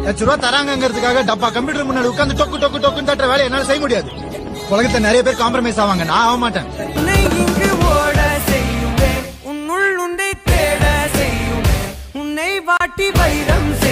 லட்ச ரூபா தராங்கிறதுக்காக டப்பா கம்ப்யூட்டர் முன்னாடி உட்கார்ந்து டொக்கு டொக்கு டொக்குன்னு தட்டுற வேலை என்னால செய்ய முடியாது உலகத்துல நிறைய பேர் காம்ப்ரமைஸ் ஆவாங்க நான் ஆக மாட்டேன் உன்னை இங்கு ஓட செய்யுமே உன்னுள் உண்டை தேட செய்யுமே உன்னை வாட்டி வைரம்